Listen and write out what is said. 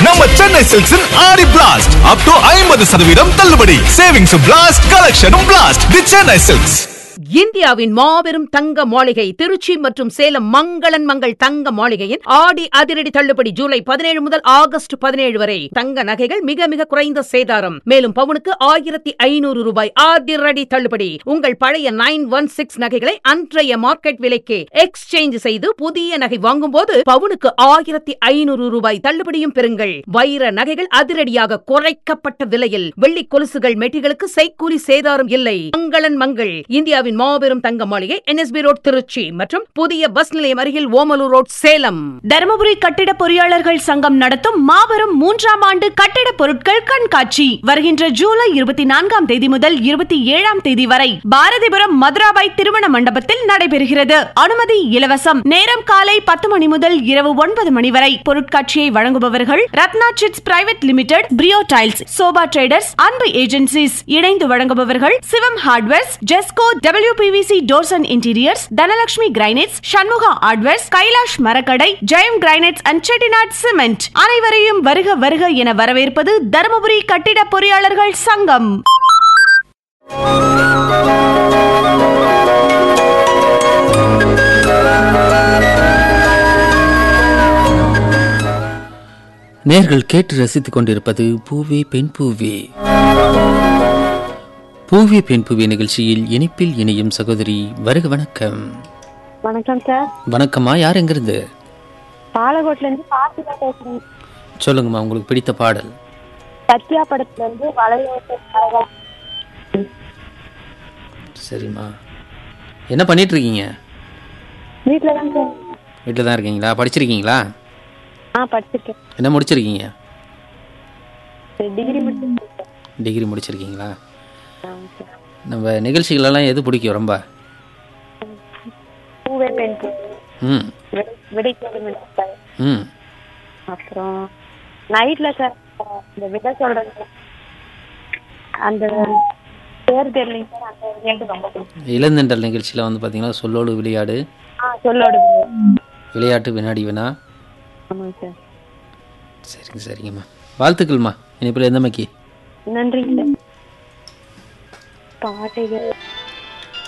நம்ம சென்னை சில்க்ஸின் ஆடி blast up to ஐம்பது சதவீதம் தள்ளுபடி சேவிங்ஸ் பிளாஸ்ட் கலெக்ஷனும் பிளாஸ்ட் தி சென்னை சில்க்ஸ் இந்தியாவின் மாபெரும் தங்க மாளிகை திருச்சி மற்றும் சேலம் மங்களன் மங்கள் தங்க மாளிகையின் ஆடி அதிரடி தள்ளுபடி ஜூலை பதினேழு முதல் ஆகஸ்ட் பதினேழு வரை தங்க நகைகள் மிக மிக குறைந்த சேதாரம் மேலும் பவுனுக்கு ஆயிரத்தி ஐநூறு ரூபாய் அதிரடி தள்ளுபடி உங்கள் பழைய நைன் ஒன் சிக்ஸ் நகைகளை அன்றைய மார்க்கெட் விலைக்கு எக்ஸ்சேஞ்ச் செய்து புதிய நகை வாங்கும்போது பவுனுக்கு ஆயிரத்தி ஐநூறு ரூபாய் தள்ளுபடியும் பெறுங்கள் வைர நகைகள் அதிரடியாக குறைக்கப்பட்ட விலையில் வெள்ளி கொலுசுகள் மெட்டிகளுக்கு செய்கூலி சேதாரம் இல்லை மங்களன் மங்கள் இந்தியாவின் மாபெரும் தங்க மாளிகை என்எஸ்பி ரோட் திருச்சி மற்றும் புதிய பஸ் நிலையம் அருகில் ஓமலூர் ரோட் சேலம் தருமபுரி கட்டிட பொறியாளர்கள் சங்கம் நடத்தும் மாபெரும் மூன்றாம் ஆண்டு கட்டிட பொருட்கள் கண்காட்சி வருகின்ற ஜூலை இருபத்தி நான்காம் தேதி முதல் இருபத்தி ஏழாம் தேதி வரை பாரதிபுரம் மதுராபாய் திருமண மண்டபத்தில் நடைபெறுகிறது அனுமதி இலவசம் நேரம் காலை பத்து மணி முதல் இரவு ஒன்பது மணி வரை பொருட்காட்சியை வழங்குபவர்கள் ரத்னா சிட்ஸ் பிரைவேட் லிமிடெட் பிரியோ tiles sofa traders Anbu agencies இணைந்து வழங்குபவர்கள் Sivam hardwares Jesco WPVC doors and interiors Dhanalakshmi granites Shanmuga hardwares Kailash மரக்கடை Jayam granites and Chettinad cement அனைவரையும் வருக வருக என வரவேற்பது தருமபுரி கட்டிட பொறியாளர்கள் சங்கம் நேர்கள் கேட்டு ரசித்துக் கொண்டிருப்பது பூவே பெண் பூவே பூவே பெண் பூவே நிகழ்ச்சியில் இனிப்பில் இணையும் சகோதரி வருக வணக்கம் வணக்கம் சார் வணக்கம்மா யார் எங்கிருந்து பாலகோட்ல இருந்து பார்த்திபா பேசுறேன் சொல்லுங்கம்மா உங்களுக்கு பிடித்த பாடல் சத்யா படத்துல இருந்து வளையோட்ட அழகா சரிம்மா என்ன பண்ணிட்டு இருக்கீங்க வீட்டுல தான் சார் வீட்டில் தான் இருக்கீங்களா படிச்சிருக்கீங்களா ஆ படிச்சிருக்கேன் என்ன முடிச்சிருக்கீங்க டிகிரி முடிச்சிருக்கேன் சார் டிகிரி முடிச்சிருக்கீங்களா ஆமாம் சார் நம்ம நிகழ்ச்சிகளெல்லாம் எது பிடிக்கும் ரொம்ப பூவே பெண் பூ ம் விடை விடை தேடும் சார் ம் அப்புறம் நைட்ல சார் இந்த விடை சொல்றது அந்த பேர் தெரியலைங்க சார் அந்த எனக்கு ரொம்ப பிடிக்கும் இளந்தென்றல் நிகழ்ச்சியில் வந்து பார்த்தீங்கன்னா சொல்லோடு விளையாடு ஆ சொல்லோடு விளையாட்டு வினாடி வினா ஆமாங்க சார் சரிங்க சரிங்கம்மா வாழ்த்துக்கள்மா இனிப்பில் எந்த மக்கி நன்றிங்க சார் பாட்டுகள்